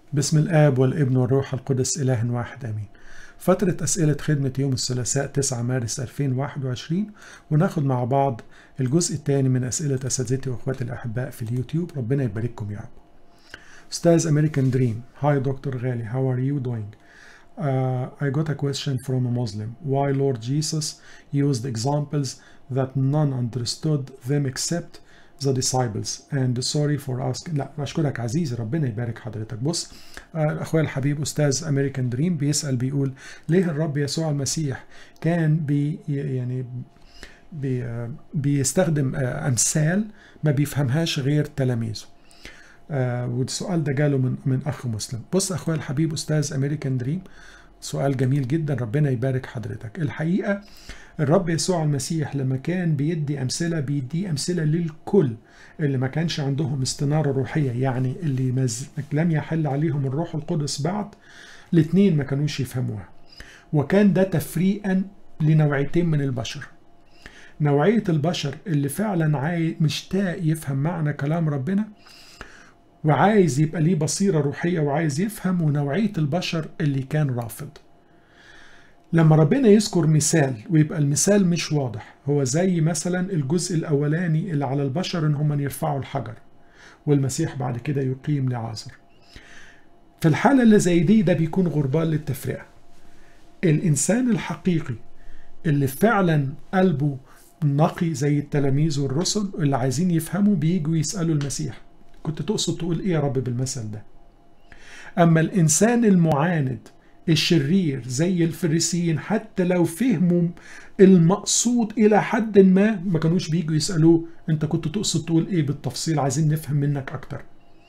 بسم الآب والابن والروح القدس إله واحد آمين فترة أسئلة خدمة يوم الثلاثاء 9 مارس 2021 وناخد مع بعض الجزء الثاني من أسئلة أساتذتي وأخواتي الأحباء في اليوتيوب ربنا يبارككم يا رب أستاذ أمريكان دريم هاي دكتور غالي how are you doing uh, I got a question from a Muslim why Lord Jesus used examples that none understood them except the disciples and sorry for asking لا بشكرك عزيزي ربنا يبارك حضرتك بص آه، اخويا الحبيب استاذ امريكان دريم بيسال بيقول ليه الرب يسوع المسيح كان بي يعني بي آه، بيستخدم آه، امثال ما بيفهمهاش غير تلاميذه آه، والسؤال ده جاله من من اخ مسلم بص اخويا الحبيب استاذ امريكان دريم سؤال جميل جدا ربنا يبارك حضرتك الحقيقه الرب يسوع المسيح لما كان بيدي امثله بيدي امثله للكل اللي ما كانش عندهم استناره روحيه يعني اللي مز... لم يحل عليهم الروح القدس بعد الاثنين ما كانوش يفهموها وكان ده تفريقا لنوعيتين من البشر نوعيه البشر اللي فعلا عاي... مشتاق يفهم معنى كلام ربنا وعايز يبقى ليه بصيرة روحية وعايز يفهم ونوعية البشر اللي كان رافض لما ربنا يذكر مثال ويبقى المثال مش واضح هو زي مثلا الجزء الأولاني اللي على البشر إن هم يرفعوا الحجر والمسيح بعد كده يقيم لعازر في الحالة اللي زي دي ده بيكون غربال للتفرقة الإنسان الحقيقي اللي فعلا قلبه نقي زي التلاميذ والرسل اللي عايزين يفهموا بيجوا يسألوا المسيح كنت تقصد تقول ايه يا رب بالمثل ده اما الانسان المعاند الشرير زي الفريسيين حتى لو فهموا المقصود الى حد ما ما كانوش بيجوا يسالوه انت كنت تقصد تقول ايه بالتفصيل عايزين نفهم منك اكتر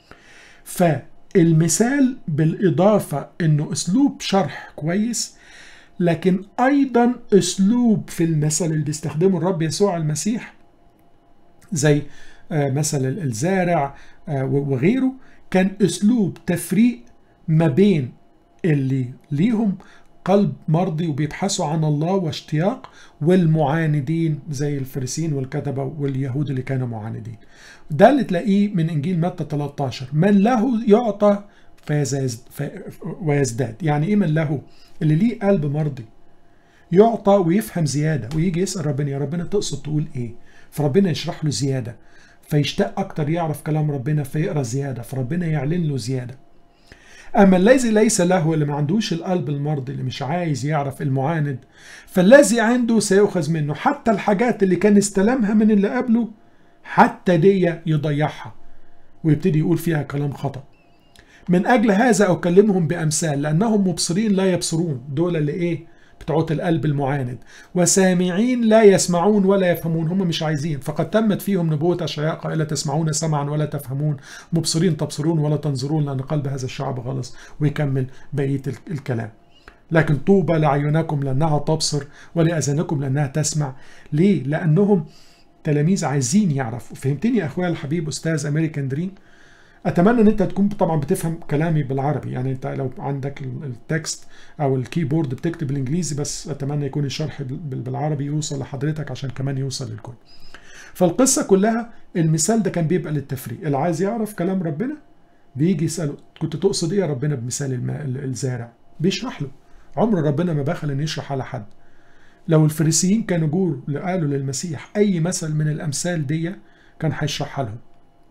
فالمثال بالاضافه انه اسلوب شرح كويس لكن ايضا اسلوب في المثل اللي بيستخدمه الرب يسوع المسيح زي آه، مثل الزارع آه، وغيره كان اسلوب تفريق ما بين اللي ليهم قلب مرضي وبيبحثوا عن الله واشتياق والمعاندين زي الفريسين والكتبة واليهود اللي كانوا معاندين ده اللي تلاقيه من انجيل متى 13 من له يعطى فيزداد ويزداد يعني ايه من له اللي ليه قلب مرضي يعطى ويفهم زيادة ويجي يسأل ربنا يا ربنا تقصد تقول ايه فربنا يشرح له زيادة فيشتاق أكتر يعرف كلام ربنا فيقرأ زيادة فربنا يعلن له زيادة أما الذي ليس له اللي ما عندوش القلب المرضي اللي مش عايز يعرف المعاند فالذي عنده سيؤخذ منه حتى الحاجات اللي كان استلمها من اللي قبله حتى دي يضيعها ويبتدي يقول فيها كلام خطأ من أجل هذا أكلمهم بأمثال لأنهم مبصرين لا يبصرون دول اللي إيه بتوعت القلب المعاند وسامعين لا يسمعون ولا يفهمون هم مش عايزين فقد تمت فيهم نبوة أشعياء قائلة تسمعون سمعا ولا تفهمون مبصرين تبصرون ولا تنظرون لأن قلب هذا الشعب غلص ويكمل بقية الكلام لكن طوبى لعيونكم لأنها تبصر ولأذانكم لأنها تسمع ليه؟ لأنهم تلاميذ عايزين يعرفوا فهمتني يا أخويا الحبيب أستاذ أمريكان دريم اتمنى ان انت تكون طبعا بتفهم كلامي بالعربي يعني انت لو عندك التكست او الكيبورد بتكتب بالانجليزي بس اتمنى يكون الشرح بالعربي يوصل لحضرتك عشان كمان يوصل للكل فالقصة كلها المثال ده كان بيبقى للتفريق اللي عايز يعرف كلام ربنا بيجي يسأله كنت تقصد ايه يا ربنا بمثال الماء الزارع بيشرح له عمر ربنا ما بخل ان يشرح على حد لو الفريسيين كانوا جور قالوا للمسيح اي مثل من الامثال دي كان هيشرحها لهم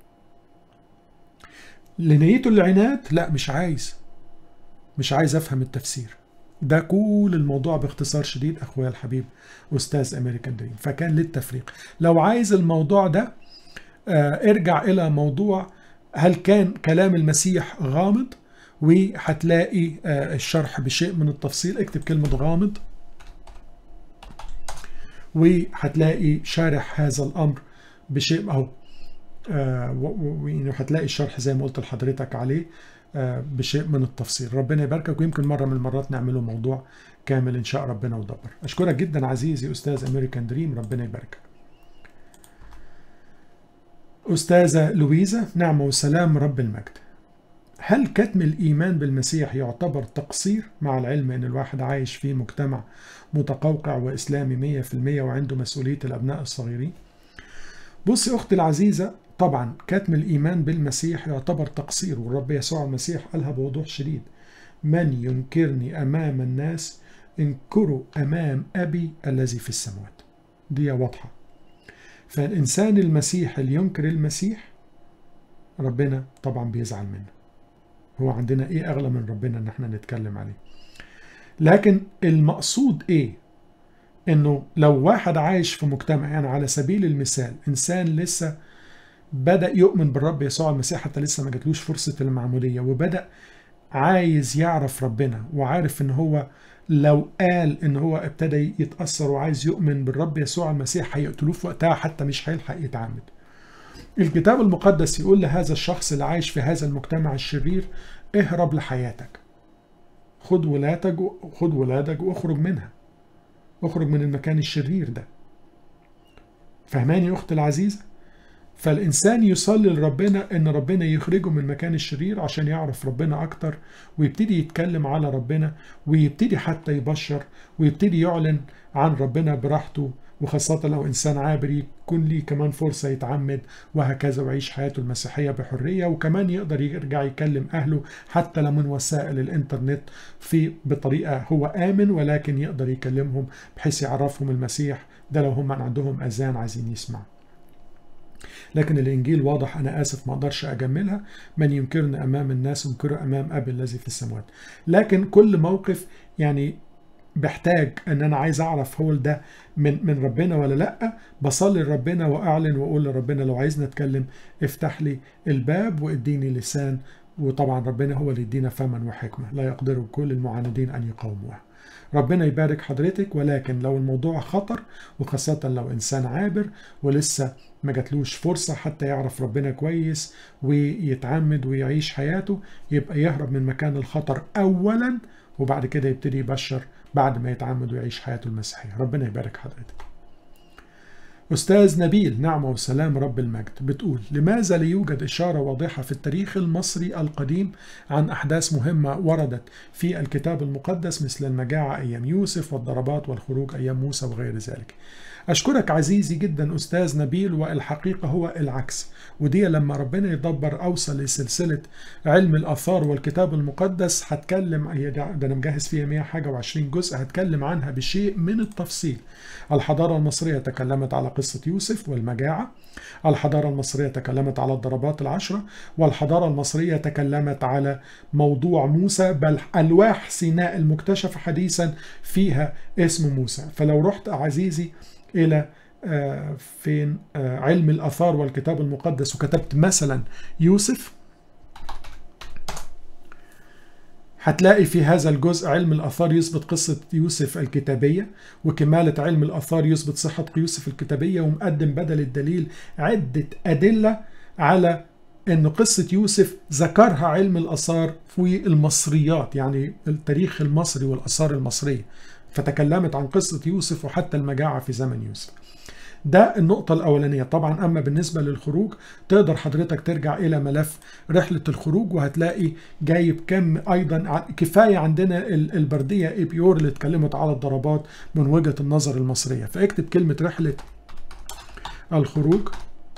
لنيته العناد لا مش عايز مش عايز افهم التفسير ده كل الموضوع باختصار شديد اخويا الحبيب استاذ امريكان دريم فكان للتفريق لو عايز الموضوع ده آه ارجع الى موضوع هل كان كلام المسيح غامض وهتلاقي آه الشرح بشيء من التفصيل اكتب كلمة غامض وهتلاقي شارح هذا الامر بشيء اهو وهتلاقي الشرح زي ما قلت لحضرتك عليه آه بشيء من التفصيل ربنا يباركك ويمكن مرة من المرات نعمله موضوع كامل إن شاء ربنا ودبر أشكرك جدا عزيزي أستاذ أمريكان دريم ربنا يباركك أستاذة لويزا نعمة وسلام رب المجد هل كتم الإيمان بالمسيح يعتبر تقصير مع العلم أن الواحد عايش في مجتمع متقوقع وإسلامي 100% وعنده مسؤولية الأبناء الصغيرين؟ بصي أختي العزيزة طبعا كتم الإيمان بالمسيح يعتبر تقصير والرب يسوع المسيح قالها بوضوح شديد من ينكرني أمام الناس انكروا أمام أبي الذي في السماوات دي واضحة فالإنسان المسيح اللي ينكر المسيح ربنا طبعا بيزعل منه هو عندنا إيه أغلى من ربنا إن احنا نتكلم عليه لكن المقصود إيه إنه لو واحد عايش في مجتمع يعني على سبيل المثال إنسان لسه بدأ يؤمن بالرب يسوع المسيح حتى لسه ما جاتلوش فرصة المعمودية وبدأ عايز يعرف ربنا وعارف ان هو لو قال ان هو ابتدى يتأثر وعايز يؤمن بالرب يسوع المسيح هيقتلوه في وقتها حتى مش هيلحق يتعمد الكتاب المقدس يقول لهذا الشخص اللي عايش في هذا المجتمع الشرير اهرب لحياتك خد ولادك خد ولادك واخرج منها اخرج من المكان الشرير ده فهماني يا اختي العزيزه فالإنسان يصلي لربنا إن ربنا يخرجه من مكان الشرير عشان يعرف ربنا أكتر ويبتدي يتكلم على ربنا ويبتدي حتى يبشر ويبتدي يعلن عن ربنا براحته وخاصة لو إنسان عابر يكون ليه كمان فرصة يتعمد وهكذا ويعيش حياته المسيحية بحرية وكمان يقدر يرجع يكلم أهله حتى لو من وسائل الإنترنت في بطريقة هو آمن ولكن يقدر يكلمهم بحيث يعرفهم المسيح ده لو هم عندهم أذان عايزين يسمعوا لكن الانجيل واضح انا اسف ما اقدرش اجملها من ينكرني امام الناس ينكره امام ابي الذي في السماوات لكن كل موقف يعني بحتاج ان انا عايز اعرف هو ده من من ربنا ولا لا بصلي لربنا واعلن واقول لربنا لو عايزني اتكلم افتح لي الباب واديني لسان وطبعا ربنا هو اللي يدينا فما وحكمه لا يقدر كل المعاندين ان يقاوموها ربنا يبارك حضرتك ولكن لو الموضوع خطر وخاصة لو إنسان عابر ولسه ما جاتلوش فرصة حتى يعرف ربنا كويس ويتعمد ويعيش حياته يبقى يهرب من مكان الخطر أولا وبعد كده يبتدي يبشر بعد ما يتعمد ويعيش حياته المسيحية ربنا يبارك حضرتك أستاذ نبيل نعمة وسلام رب المجد بتقول لماذا لا يوجد إشارة واضحة في التاريخ المصري القديم عن أحداث مهمة وردت في الكتاب المقدس مثل المجاعة أيام يوسف والضربات والخروج أيام موسى وغير ذلك أشكرك عزيزي جدا أستاذ نبيل والحقيقة هو العكس ودي لما ربنا يدبر أوصل لسلسلة علم الآثار والكتاب المقدس هتكلم ده أنا مجهز فيها 100 حاجة وعشرين جزء هتكلم عنها بشيء من التفصيل الحضارة المصرية تكلمت على قصة يوسف والمجاعة الحضارة المصرية تكلمت على الضربات العشرة والحضارة المصرية تكلمت على موضوع موسى بل ألواح سيناء المكتشفة حديثا فيها اسم موسى فلو رحت عزيزي إلى فين علم الآثار والكتاب المقدس وكتبت مثلا يوسف هتلاقي في هذا الجزء علم الآثار يثبت قصة يوسف الكتابية وكمالة علم الآثار يثبت صحة يوسف الكتابية ومقدم بدل الدليل عدة أدلة على أن قصة يوسف ذكرها علم الآثار في المصريات يعني التاريخ المصري والآثار المصرية فتكلمت عن قصة يوسف وحتى المجاعة في زمن يوسف ده النقطة الأولانية طبعا أما بالنسبة للخروج تقدر حضرتك ترجع إلى ملف رحلة الخروج وهتلاقي جايب كم أيضا كفاية عندنا البردية اي بيور اللي اتكلمت على الضربات من وجهة النظر المصرية فاكتب كلمة رحلة الخروج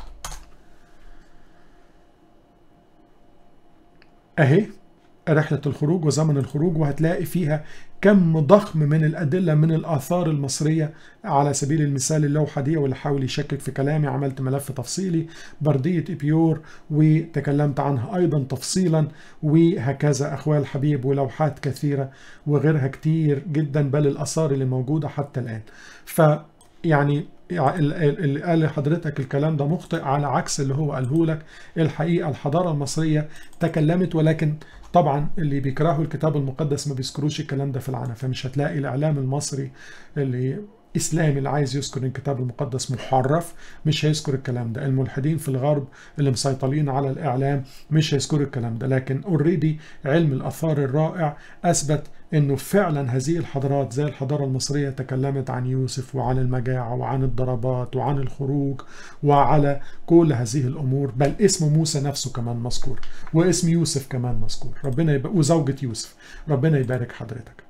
أهي رحلة الخروج وزمن الخروج وهتلاقي فيها كم ضخم من الأدلة من الآثار المصرية على سبيل المثال اللوحة دي واللي حاول يشكك في كلامي عملت ملف تفصيلي بردية إبيور وتكلمت عنها أيضا تفصيلا وهكذا أخوال حبيب ولوحات كثيرة وغيرها كتير جدا بل الآثار اللي موجودة حتى الآن ف يعني اللي قال لحضرتك الكلام ده مخطئ على عكس اللي هو قاله لك الحقيقة الحضارة المصرية تكلمت ولكن طبعا اللي بيكرهوا الكتاب المقدس ما بيذكروش الكلام ده في العنى فمش هتلاقي الاعلام المصري اللي اسلامي اللي عايز يذكر الكتاب المقدس محرف مش هيذكر الكلام ده الملحدين في الغرب اللي مسيطرين على الاعلام مش هيذكروا الكلام ده لكن اوريدي علم الاثار الرائع اثبت انه فعلا هذه الحضارات زي الحضاره المصريه تكلمت عن يوسف وعن المجاعه وعن الضربات وعن الخروج وعلى كل هذه الامور بل اسم موسى نفسه كمان مذكور واسم يوسف كمان مذكور ربنا يبقى وزوجة يوسف ربنا يبارك حضرتك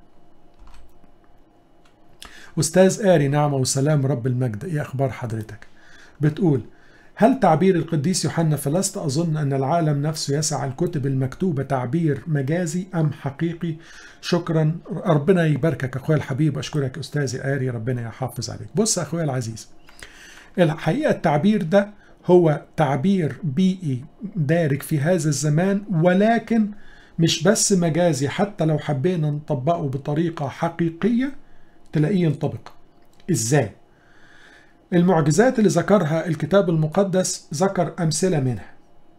أستاذ آري نعمة وسلام رب المجد إيه أخبار حضرتك بتقول هل تعبير القديس يوحنا فلست أظن أن العالم نفسه يسعى الكتب المكتوبة تعبير مجازي أم حقيقي شكرا ربنا يباركك أخويا الحبيب أشكرك أستاذي آري ربنا يحافظ عليك بص أخويا العزيز الحقيقة التعبير ده هو تعبير بيئي دارج في هذا الزمان ولكن مش بس مجازي حتى لو حبينا نطبقه بطريقة حقيقية تلاقيه ينطبق ازاي المعجزات اللي ذكرها الكتاب المقدس ذكر أمثلة منها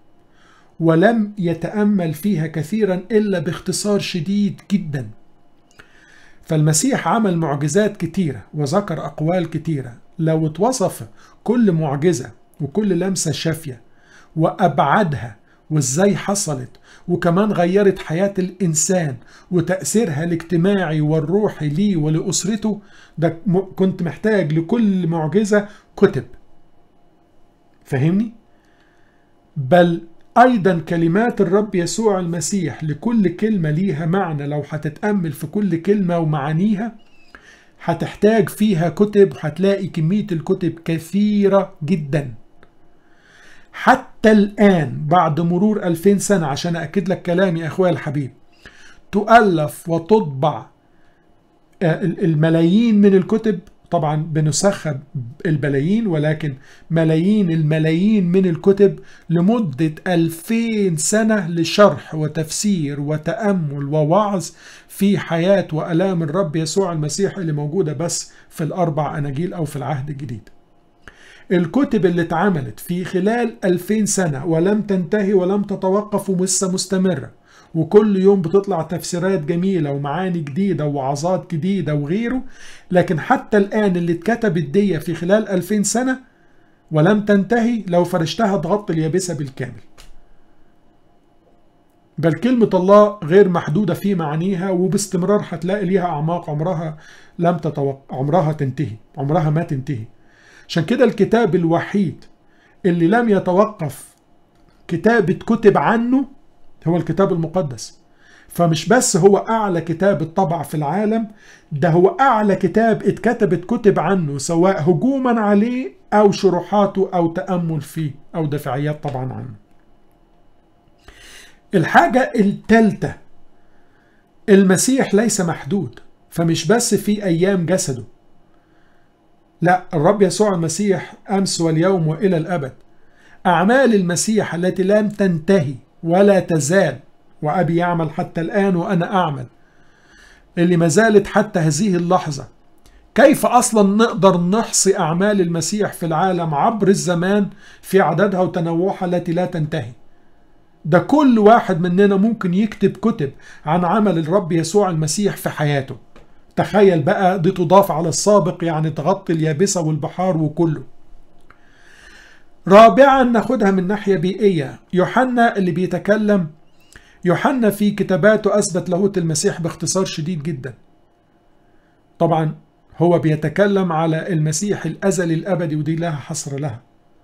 ولم يتأمل فيها كثيرا إلا باختصار شديد جدا فالمسيح عمل معجزات كتيرة وذكر أقوال كتيرة لو اتوصف كل معجزة وكل لمسة شافية وأبعادها وإزاي حصلت وكمان غيرت حياة الإنسان وتأثيرها الاجتماعي والروحي ليه ولأسرته ده كنت محتاج لكل معجزة كتب فهمني؟ بل أيضا كلمات الرب يسوع المسيح لكل كلمة ليها معنى لو هتتأمل في كل كلمة ومعانيها هتحتاج فيها كتب هتلاقي كمية الكتب كثيرة جدا حتى الآن بعد مرور ألفين سنة عشان أكد لك كلامي يا أخويا الحبيب تؤلف وتطبع الملايين من الكتب طبعا بنسخب البلايين ولكن ملايين الملايين من الكتب لمدة ألفين سنة لشرح وتفسير وتأمل ووعظ في حياة وألام الرب يسوع المسيح اللي موجودة بس في الأربع أناجيل أو في العهد الجديد الكتب اللي اتعملت في خلال ألفين سنة ولم تنتهي ولم تتوقف ولسه مستمرة وكل يوم بتطلع تفسيرات جميلة ومعاني جديدة وعظات جديدة وغيره لكن حتى الآن اللي اتكتبت دي في خلال ألفين سنة ولم تنتهي لو فرشتها تغطي اليابسة بالكامل بل كلمة الله غير محدودة في معانيها وباستمرار هتلاقي ليها أعماق عمرها لم تتوقع عمرها تنتهي عمرها ما تنتهي عشان كده الكتاب الوحيد اللي لم يتوقف كتابة كتب عنه هو الكتاب المقدس فمش بس هو أعلى كتاب اتطبع في العالم ده هو أعلى كتاب اتكتبت كتب عنه سواء هجوما عليه أو شروحاته أو تأمل فيه أو دفاعيات طبعا عنه الحاجة التالتة المسيح ليس محدود فمش بس في أيام جسده لا الرب يسوع المسيح أمس واليوم وإلى الأبد أعمال المسيح التي لم تنتهي ولا تزال وأبي يعمل حتى الآن وأنا أعمل اللي ما زالت حتى هذه اللحظة كيف أصلا نقدر نحصي أعمال المسيح في العالم عبر الزمان في عددها وتنوعها التي لا تنتهي ده كل واحد مننا ممكن يكتب كتب عن عمل الرب يسوع المسيح في حياته تخيل بقى دي تضاف على السابق يعني تغطي اليابسة والبحار وكله رابعا ناخدها من ناحية بيئية يوحنا اللي بيتكلم يوحنا في كتاباته أثبت لاهوت المسيح باختصار شديد جدا طبعا هو بيتكلم على المسيح الأزلي الأبدي ودي لها حصر لها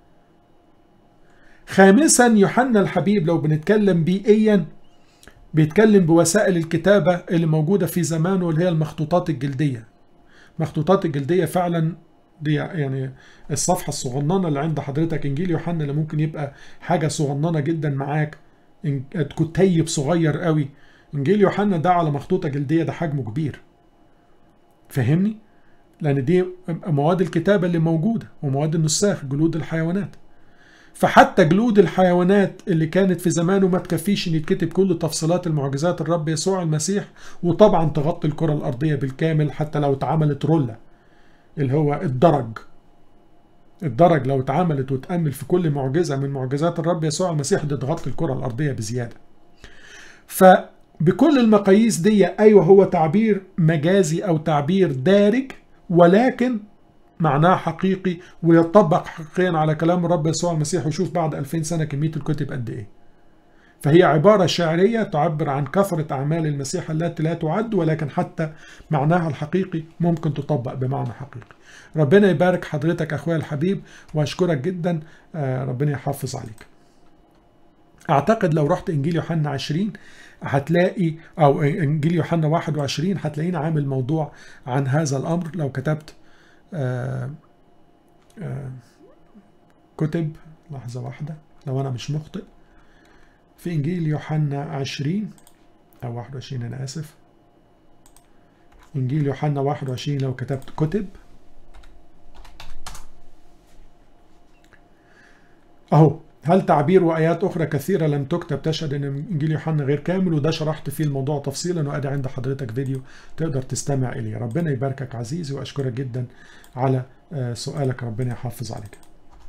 خامسا يوحنا الحبيب لو بنتكلم بيئيا بيتكلم بوسائل الكتابة اللي موجودة في زمانه واللي هي المخطوطات الجلدية المخطوطات الجلدية فعلا دي يعني الصفحة الصغننة اللي عند حضرتك إنجيل يوحنا اللي ممكن يبقى حاجة صغننة جدا معاك كتيب صغير قوي إنجيل يوحنا ده على مخطوطة جلدية ده حجمه كبير فهمني؟ لأن دي مواد الكتابة اللي موجودة ومواد النساخ جلود الحيوانات فحتى جلود الحيوانات اللي كانت في زمانه ما تكفيش ان يتكتب كل تفصيلات المعجزات الرب يسوع المسيح وطبعا تغطي الكرة الأرضية بالكامل حتى لو اتعملت رولة اللي هو الدرج الدرج لو اتعملت وتأمل في كل معجزة من معجزات الرب يسوع المسيح دي تغطي الكرة الأرضية بزيادة فبكل المقاييس دي أيوة هو تعبير مجازي أو تعبير دارج ولكن معناه حقيقي ويطبق حقيقيا على كلام الرب يسوع المسيح وشوف بعد 2000 سنة كمية الكتب قد إيه فهي عبارة شعرية تعبر عن كثرة أعمال المسيح التي لا تعد ولكن حتى معناها الحقيقي ممكن تطبق بمعنى حقيقي ربنا يبارك حضرتك أخويا الحبيب وأشكرك جدا ربنا يحافظ عليك أعتقد لو رحت إنجيل يوحنا 20 هتلاقي أو إنجيل يوحنا 21 هتلاقينا عامل موضوع عن هذا الأمر لو كتبت آآ آآ كتب لحظة واحدة لو أنا مش مخطئ في إنجيل يوحنا 20 أو 21 أنا آسف إنجيل يوحنا 21 لو كتبت كتب أهو هل تعبير وآيات أخرى كثيرة لم تكتب تشهد أن إنجيل يوحنا غير كامل وده شرحت فيه الموضوع تفصيلا وأدي عند حضرتك فيديو تقدر تستمع إليه ربنا يباركك عزيزي وأشكرك جدا على سؤالك ربنا يحافظ عليك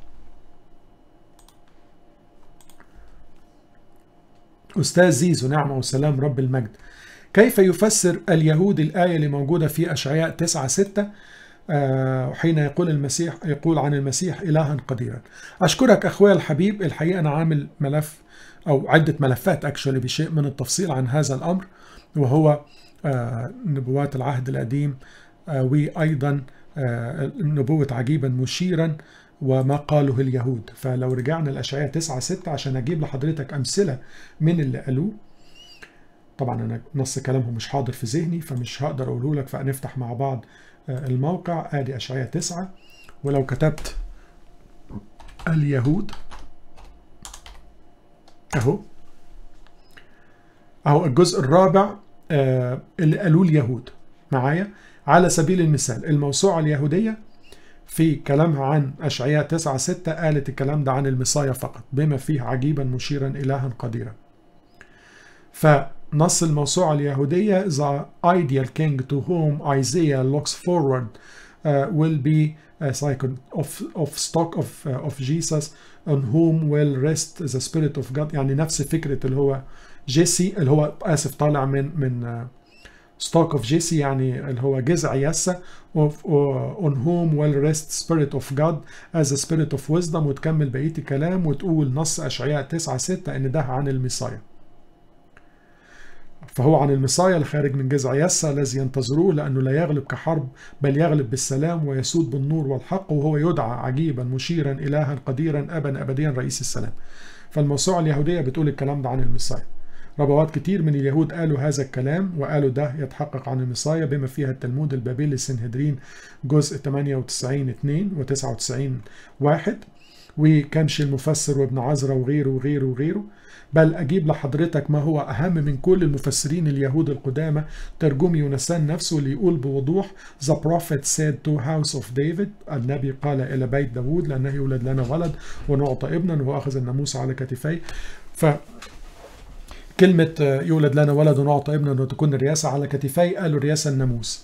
أستاذ زيزو نعمة وسلام رب المجد كيف يفسر اليهود الآية اللي موجودة في أشعياء 9 6 حين يقول المسيح يقول عن المسيح إلها قديرا أشكرك أخويا الحبيب الحقيقة أنا عامل ملف أو عدة ملفات أكشولي بشيء من التفصيل عن هذا الأمر وهو نبوات العهد القديم وأيضا نبوة عجيبا مشيرا وما قاله اليهود فلو رجعنا الأشعياء 9 6 عشان أجيب لحضرتك أمثلة من اللي قالوه طبعا أنا نص كلامهم مش حاضر في ذهني فمش هقدر أقوله لك فنفتح مع بعض الموقع ادي اشعياء تسعة ولو كتبت اليهود اهو اهو الجزء الرابع اللي قالوه اليهود معايا على سبيل المثال الموسوعة اليهودية في كلامها عن أشعياء 9 6 قالت الكلام ده عن المصايا فقط بما فيه عجيبا مشيرا إلها قديرا فنص الموسوعة اليهودية The ideal king to whom Isaiah looks forward uh, will be a cycle of, of stock of, uh, of Jesus on whom will rest the spirit of God يعني نفس فكرة اللي هو جيسي اللي هو آسف طالع من من ستوك اوف جيسي يعني اللي هو جذع يسا on whom will rest spirit of God as a spirit of wisdom وتكمل بقية الكلام وتقول نص أشعياء 9 6 إن ده عن الميصايا فهو عن المصايا الخارج من جذع يسا الذي ينتظروه لأنه لا يغلب كحرب بل يغلب بالسلام ويسود بالنور والحق وهو يدعى عجيبا مشيرا إلها قديرا أبا أبديا رئيس السلام فالموسوعة اليهودية بتقول الكلام ده عن المصايا ربوات كتير من اليهود قالوا هذا الكلام وقالوا ده يتحقق عن المصايا بما فيها التلمود البابلي السنهدرين جزء 98 2 و 99 1 وكمشي المفسر وابن عزرا وغيره وغيره وغيره بل أجيب لحضرتك ما هو أهم من كل المفسرين اليهود القدامى ترجمي يونسان نفسه اللي يقول بوضوح The prophet said to house of David النبي قال إلى بيت داود لأنه يولد لنا ولد ونعطى ابنا وهو أخذ الناموس على كتفيه ف كلمة يولد لنا ولد ونعطى ابنا وتكون الرياسة على كتفي قالوا الرياسة الناموس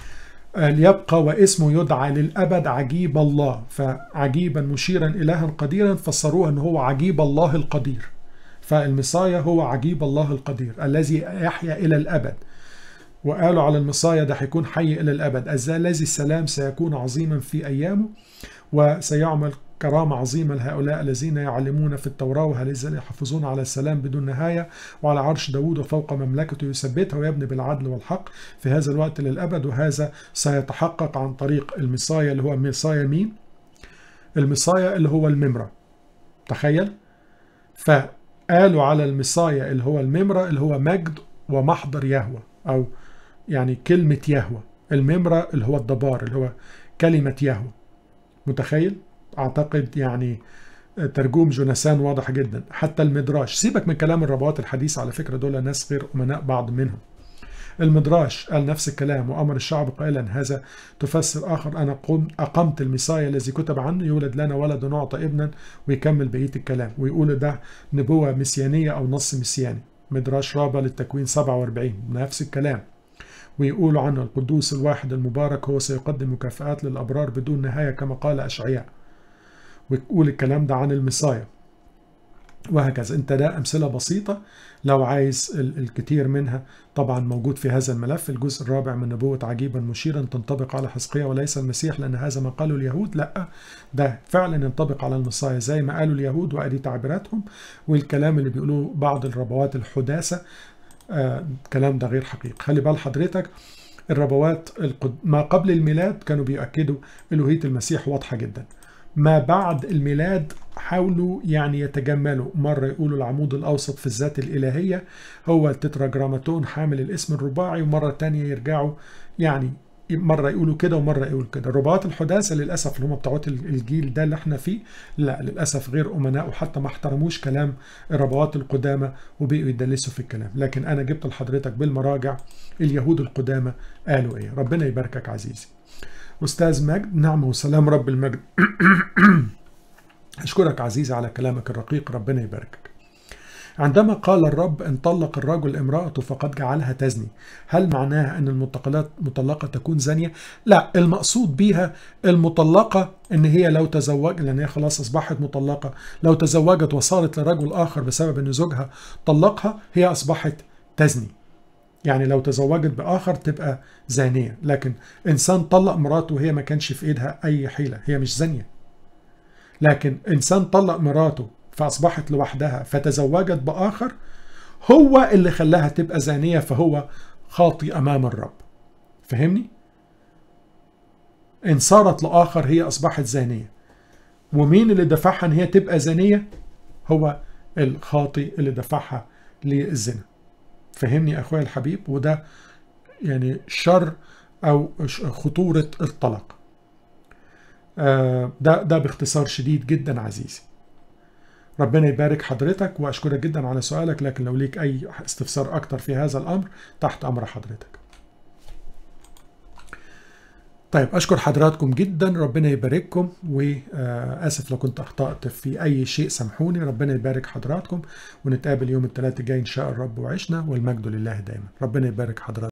ليبقى واسمه يدعى للأبد عجيب الله فعجيبا مشيرا إلها قديرا فسروها أنه هو عجيب الله القدير فالمصايا هو عجيب الله القدير الذي يحيا إلى الأبد وقالوا على المصايا ده هيكون حي إلى الأبد الذي السلام سيكون عظيما في أيامه وسيعمل كرامة عظيمة لهؤلاء الذين يعلمون في التوراة وهذين يحافظون على السلام بدون نهاية وعلى عرش داود وفوق مملكته يثبتها ويبني بالعدل والحق في هذا الوقت للأبد وهذا سيتحقق عن طريق المصايا اللي هو مصايا مين؟ المصايا اللي هو الممرة تخيل؟ فقالوا على المصايا اللي هو الممرة اللي هو مجد ومحضر يهوى أو يعني كلمة يهوى الممرة اللي هو الدبار اللي هو كلمة يهوى متخيل؟ اعتقد يعني ترجوم جوناثان واضح جدا حتى المدراش سيبك من كلام الربوات الحديث على فكره دول ناس غير امناء بعض منهم المدراش قال نفس الكلام وامر الشعب قائلا هذا تفسر اخر انا قم اقمت الميصايا الذي كتب عنه يولد لنا ولد ونعطى ابنا ويكمل بقيه الكلام ويقول ده نبوه مسيانيه او نص مسياني مدراش رابع للتكوين 47 نفس الكلام ويقولوا عنه القدوس الواحد المبارك هو سيقدم مكافآت للأبرار بدون نهاية كما قال أشعياء وتقول الكلام ده عن المصايا وهكذا انت ده امثله بسيطه لو عايز الكثير منها طبعا موجود في هذا الملف الجزء الرابع من نبوه عجيبا مشيرا تنطبق على حزقيا وليس المسيح لان هذا ما قاله اليهود لا ده فعلا ينطبق على المصايا زي ما قالوا اليهود وادي تعبيراتهم والكلام اللي بيقولوه بعض الربوات الحداثه آه الكلام ده غير حقيقي خلي بال حضرتك الربوات ما قبل الميلاد كانوا بيؤكدوا الوهيه المسيح واضحه جدا ما بعد الميلاد حاولوا يعني يتجملوا مرة يقولوا العمود الأوسط في الذات الإلهية هو التتراجراماتون حامل الاسم الرباعي ومرة تانية يرجعوا يعني مرة يقولوا كده ومرة يقولوا كده الرباط الحداثة للأسف اللي هم بتوع الجيل ده اللي احنا فيه لا للأسف غير أمناء وحتى ما احترموش كلام الربوات القدامى وبقوا يدلسوا في الكلام لكن أنا جبت لحضرتك بالمراجع اليهود القدامى قالوا إيه ربنا يباركك عزيزي أستاذ مجد نعم وسلام رب المجد أشكرك عزيزي على كلامك الرقيق ربنا يباركك عندما قال الرب ان طلق الرجل امرأته فقد جعلها تزني هل معناها ان المطلقات مطلقة تكون زانية لا المقصود بيها المطلقة ان هي لو تزوج لان هي خلاص اصبحت مطلقة لو تزوجت وصارت لرجل اخر بسبب ان زوجها طلقها هي اصبحت تزني يعني لو تزوجت باخر تبقى زانية لكن انسان طلق مراته وهي ما كانش في ايدها اي حيلة هي مش زانية لكن انسان طلق مراته فأصبحت لوحدها فتزوجت بآخر هو اللي خلاها تبقى زانية فهو خاطي أمام الرب فهمني؟ إن صارت لآخر هي أصبحت زانية ومين اللي دفعها إن هي تبقى زانية؟ هو الخاطي اللي دفعها للزنا فهمني أخويا الحبيب وده يعني شر أو خطورة الطلاق ده ده باختصار شديد جدا عزيزي ربنا يبارك حضرتك واشكرك جدا على سؤالك لكن لو ليك اي استفسار اكتر في هذا الامر تحت امر حضرتك طيب اشكر حضراتكم جدا ربنا يبارككم واسف لو كنت اخطات في اي شيء سامحوني ربنا يبارك حضراتكم ونتقابل يوم الثلاثاء الجاي ان شاء الرب وعشنا والمجد لله دائما ربنا يبارك حضراتكم